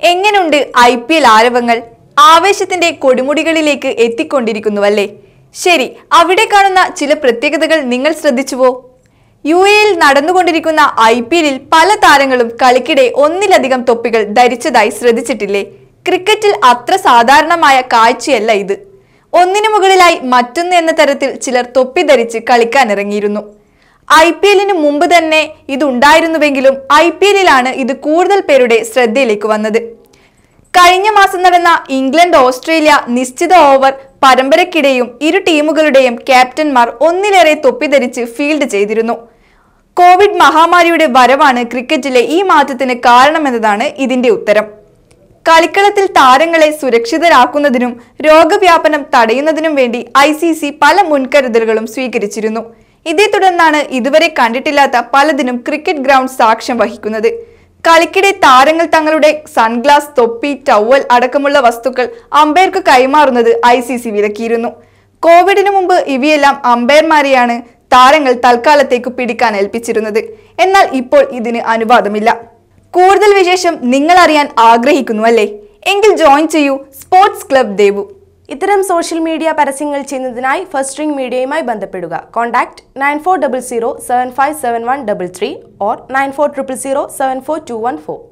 എങ്ങനുണ്ട് I P L ആരവങ്ങൾ ആവേശത്തിന്റെ കൊടുമുടികളിലേക്ക് എത്തിക്കൊണ്ടിരിക്കുന്നുവല്ലേ ശരി അവിടെ കാണുന്ന ചില പ്രത്യേകതകൾ നിങ്ങൾ ശ്രദ്ധിച്ചുവോ യു എയിൽ നടന്നുകൊണ്ടിരിക്കുന്ന ഐ പി എല്ലിൽ പല താരങ്ങളും കളിക്കിടെ ഒന്നിലധികം തൊപ്പികൾ ധരിച്ചതായി ശ്രദ്ധിച്ചിട്ടില്ലേ ക്രിക്കറ്റിൽ അത്ര സാധാരണമായ കാഴ്ചയല്ല ഇത് ഒന്നിനു മുകളിലായി മറ്റൊന്ന് എന്ന തരത്തിൽ ചിലർ തൊപ്പി ധരിച്ച് കളിക്കാനിറങ്ങിയിരുന്നു ഐ പി എല്ലിന് മുമ്പ് തന്നെ ഇതുണ്ടായിരുന്നുവെങ്കിലും ഐ പി എല്ലിലാണ് ഇത് കൂടുതൽ പേരുടെ ശ്രദ്ധയിലേക്ക് വന്നത് കഴിഞ്ഞ മാസം നടന്ന ഇംഗ്ലണ്ട് ഓസ്ട്രേലിയ നിശ്ചിത ഓവർ പരമ്പരയ്ക്കിടെയും ഇരു ടീമുകളുടെയും ക്യാപ്റ്റന്മാർ ഒന്നിലേറെ തൊപ്പി ധരിച്ച് ഫീൽഡ് ചെയ്തിരുന്നു കോവിഡ് മഹാമാരിയുടെ വരവാണ് ക്രിക്കറ്റിലെ ഈ മാറ്റത്തിന് കാരണമെന്നതാണ് ഇതിന്റെ ഉത്തരം കളിക്കളത്തിൽ താരങ്ങളെ സുരക്ഷിതരാക്കുന്നതിനും രോഗവ്യാപനം തടയുന്നതിനും വേണ്ടി ഐ സി സി പല മുൻകരുതലുകളും സ്വീകരിച്ചിരുന്നു ഇതേ തുടർന്നാണ് ഇതുവരെ കണ്ടിട്ടില്ലാത്ത പലതിനും ക്രിക്കറ്റ് ഗ്രൗണ്ട് സാക്ഷ്യം വഹിക്കുന്നത് കളിക്കിടെ താരങ്ങൾ തങ്ങളുടെ സൺഗ്ലാസ് തൊപ്പി ടവൽ അടക്കമുള്ള വസ്തുക്കൾ അമ്പയർക്ക് കൈമാറുന്നത് ഐ സി സി വിലക്കിയിരുന്നു കോവിഡിന് മുമ്പ് ഇവയെല്ലാം അമ്പയർമാരെയാണ് താരങ്ങൾ തൽക്കാലത്തേക്ക് പിടിക്കാൻ ഏൽപ്പിച്ചിരുന്നത് എന്നാൽ ഇപ്പോൾ ഇതിന് അനുവാദമില്ല കൂടുതൽ വിശേഷം നിങ്ങൾ അറിയാൻ ആഗ്രഹിക്കുന്നു അല്ലേ എങ്കിൽ ജോയിൻ ചെയ്യൂ സ്പോർട്സ് ക്ലബ് ദേവു ഇത്തരം സോഷ്യൽ മീഡിയ പരസ്യങ്ങൾ ചെയ്യുന്നതിനായി ഫസ്റ്റ് റിംഗ് മീഡിയയുമായി ബന്ധപ്പെടുക contact nine four double zero seven five seven one double three or nine four triple zero seven four two one four